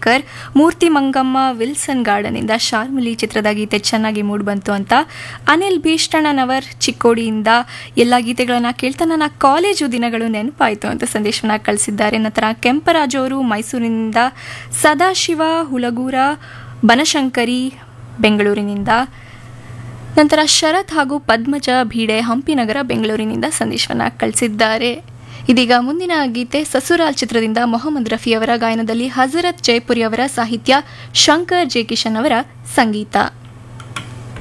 Chandrashekhar Murthy Mangamma Wilson ಗಾರ್ಡನ್ನಿಂದ ಶಾರ್ಮಿಲಿ ಚಿತ್ರದ ಗೀತೆ ಚೆನ್ನಾಗಿ ಮೂಡಿಬಂತು ಅಂತ ಅನಿಲ್ ಭೀಷ್ಟಣ್ಣನವರ್ ಚಿಕ್ಕೋಡಿಯಿಂದ ಎಲ್ಲ ಗೀತೆಗಳನ್ನು ಕೇಳ್ತಾ ನನ್ನ ಕಾಲೇಜು ದಿನಗಳು ನೆನಪಾಯಿತು ಅಂತ ಸಂದೇಶವನ್ನು ಕಳಿಸಿದ್ದಾರೆ ನಂತರ ಕೆಂಪರಾಜು ಅವರು ಮೈಸೂರಿನಿಂದ ಸದಾಶಿವ ಹುಲಗೂರ ಬನಶಂಕರಿ ಬೆಂಗಳೂರಿನಿಂದ ನಂತರ ಶರತ್ ಹಾಗೂ ಪದ್ಮಜ ಭೀಡೆ ಹಂಪಿನಗರ ಬೆಂಗಳೂರಿನಿಂದ ಸಂದೇಶವನ್ನು ಕಳಿಸಿದ್ದಾರೆ ಇದೀಗ ಮುಂದಿನ ಗೀತೆ ಸಸುರಾಲ್ ಚಿತ್ರದಿಂದ ಮೊಹಮ್ಮದ್ ರಫಿ ಅವರ ಗಾಯನದಲ್ಲಿ ಹಜರತ್ ಜೈಪುರಿ ಅವರ ಸಾಹಿತ್ಯ ಶಂಕರ್ ಜೆ ಕಿಶನ್ ಅವರ ಸಂಗೀತ